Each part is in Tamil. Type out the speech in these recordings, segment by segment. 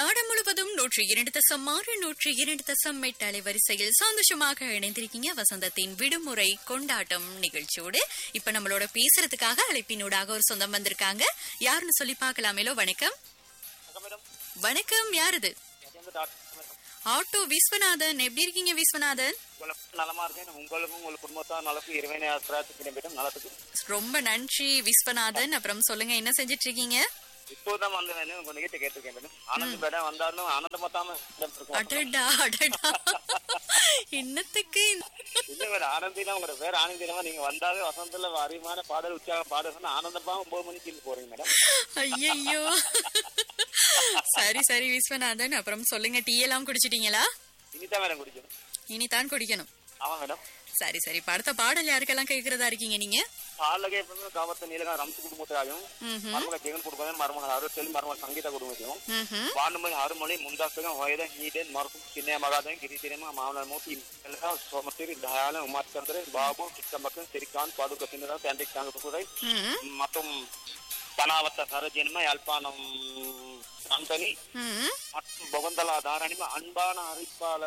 நாடு முழுவதும் நூற்றி இரண்டு தசம் ஆறு நூற்றி இரண்டு தசம் எட்டு அலைவரிசையில் சந்தோஷமாக இணைந்திருக்கீங்க வசந்தத்தின் விடுமுறை கொண்டாட்டம் நிகழ்ச்சியோடு இப்ப நம்மளோட பேசுறதுக்காக அழைப்பினூடாக ஒரு சொந்தம் வந்திருக்காங்க யாருன்னு சொல்லி பார்க்கலாமேலோ வணக்கம் மேடம் வணக்கம் யார் இது இது வந்து டாக்டர் மேடம் ஆட்டோ விஸ்வநாதன் எப்படி இருக்கீங்க விஸ்வநாதன் உங்களுக்கு நலமா இருக்கேன் உங்களுக்கும் உங்கள் குடும்பத்தார் நலக்கும் இறைவனை பிரார்த்திக்கிறேன் மேடம் நலத்துக்கு ரொம்ப நன்றி விஸ்வநாதன் அப்புறம் சொல்லுங்க என்ன செஞ்சிட்டு இருக்கீங்க இப்போதான் வந்து வேணும் உங்க நிகழ்ச்சி கேட்டிருக்கேன் மேடம் ஆனந்த் மேடம் வந்தாலும் ஆனந்தமா தான் இருக்கும் அடடா அடடா என்னத்துக்கு இந்த- இல்ல மேடம் ஆனந்தினா உங்களோட பேர் ஆனந்தினமா நீங்க வந்தாலே வசந்தத்துல அறிவான பாடல் உற்சாக பாடல் சொன்னா ஆனந்தமா ஒன்பது மணிக்கு இருந்து போறீங்க மேடம் ஐயையோ சரி சரி விஸ்வநாதன் அப்புறம் சொல்லுங்க டீ எல்லாம் குடிச்சிட்டீங்களா இனிதான் மேடம் குடிக்கணும் இனிதான் குடிக்கணும் ஆமா மேடம் சரி சரி இப்ப அடுத்த பாடல் யாருக்கெல்லாம் கேக்குறதா இருக்கீங்க நீங்க பாலகை எப்பவுமே காவத்த நீலகா ரம்சு குடும்பத்தாயும் ம்ஹும். மருமக ஜெகன் குடும்பம் மருமக அருள் மருமக சங்கீத குடும்பத்தையும் ம்ஹும். வாண்டுமொழி அருமொழி ಮುಂದಾಸಗ ಹೊಯ್ದ ಹೀಡೇನ್ ಮರ್ಕು ಚಿನ್ನೆ ಮಗಾದ ಗಿರಿತಿರೇಮ ಮಾವನ ಮೂತಿ ಎಲ್ಲ ಸೋಮತಿರಿ ದಯಾಲ ಉಮಾತ್ಕಂದ್ರೆ ಬಾಬು ಚಿಕ್ಕಮ್ಮಕ್ಕ ಸಿರಿಕಾನ್ ಪಾದುಕ ತಿನ್ನದ ತಂದೆ ಕಾಂಗ ಕೂಡ ம், மற்றும் பனாவத்த சரஜன்ம யாழ்ப்பாணம் அந்தனி ம். மற்றும் பகந்தலா தாரணிம அன்பான அறிப்பால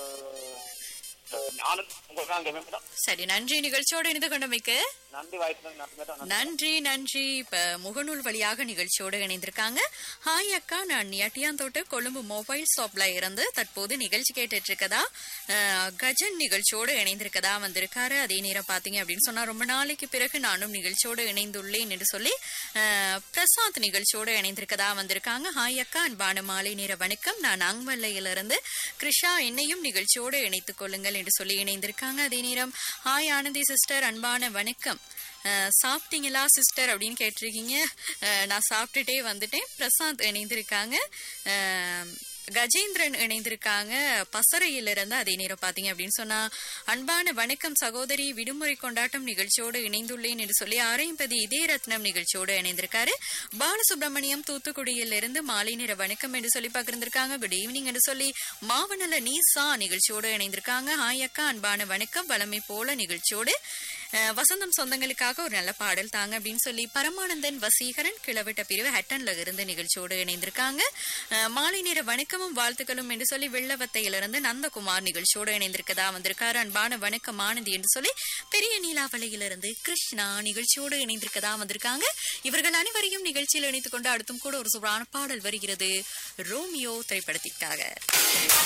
ஆனந்த் உங்களுக்கு அங்கே மேடம் சரி நன்றி நிகழ்ச்சியோடு இணைந்து கொண்டமைக்கு நன்றி வாய்ப்பு நன்றி மேடம் நன்றி நன்றி இப்ப முகநூல் வழியாக நிகழ்ச்சியோடு இணைந்திருக்காங்க ஹாய் அக்கா நான் எட்டியாந்தோட்டு கொழும்பு மொபைல் ஷாப்ல இருந்து தற்போது நிகழ்ச்சி கேட்டுட்டு இருக்கதா அஹ், கஜன் நிகழ்ச்சியோடு இணைந்திருக்கதா வந்திருக்காரு அதே நேரம் பாத்தீங்க அப்படின்னு சொன்னா ரொம்ப நாளைக்கு பிறகு நானும் நிகழ்ச்சியோடு இணைந்துள்ளேன் என்று சொல்லி அஹ், பிரசாந்த் நிகழ்ச்சியோடு இணைந்திருக்கதா வந்திருக்காங்க ஹாய் அக்கா அன்பான மாலை நேர வணக்கம் நான் அங்வல்லையிலிருந்து கிருஷா என்னையும் நிகழ்ச்சியோடு இணைத்துக் கொள்ளுங்கள் என்று சொல்லி இணைந்திருக்காங்க அதே நேரம் ஹாய் ஆனந்தி சிஸ்டர் அன்பான வணக்கம் அஹ், சாப்பிட்டீங்களா சிஸ்டர் அப்படின்னு கேட்டிருக்கீங்க அஹ், நான் சாப்பிட்டுட்டே வந்துட்டேன் பிரசாந்த் இணைந்திருக்காங்க அஹ், கஜேந்திரன் இணைந்திருக்காங்க பசறையிலிருந்து அதே நேரம் பாத்தீங்க அப்படின்னு சொன்னா அன்பான வணக்கம் சகோதரி விடுமுறை கொண்டாட்டம் நிகழ்ச்சியோடு இணைந்துள்ளேன் என்று சொல்லி அரைம்பதி இதே ரத்னம் நிகழ்ச்சியோடு இணைந்திருக்காரு பாலசுப்ரமணியம் தூத்துக்குடியிலிருந்து மாலை நேர வணக்கம் என்று சொல்லி பகிர்ந்திருக்காங்க குட் ஈவினிங் என்று சொல்லி மாவனல நீசா நிகழ்ச்சியோடு இணைந்திருக்காங்க ஹாய் அக்கா அன்பான வணக்கம் வளமை போல நிகழ்ச்சியோடு அஹ், வசந்தம் சொந்தங்களுக்காக ஒரு நல்ல பாடல் தாங்க அப்படின்னு சொல்லி பரமானந்தன் வசீகரன் கிளவிட்ட பிரிவு ஹட்டன்ல இருந்து நிகழ்ச்சியோடு இணைந்திருக்காங்க அஹ், மாலை நேர வணக்கமும் வாழ்த்துக்களும் என்று சொல்லி வெள்ளவத்தையிலிருந்து நந்தகுமார் நிகழ்ச்சியோடு இணைந்திருக்கதா வந்திருக்காரு அன்பான வணக்கம் ஆனந்தி என்று சொல்லி பெரிய நீலாவளையிலிருந்து கிருஷ்ணா நிகழ்ச்சியோடு இணைந்திருக்கதா வந்திருக்காங்க இவர்கள் அனைவரையும் நிகழ்ச்சியில் இணைத்துக் கொண்டு அடுத்தும் கூட ஒரு சூப்பரான பாடல் வருகிறது ரோமியோ திரைப்படத்திற்காக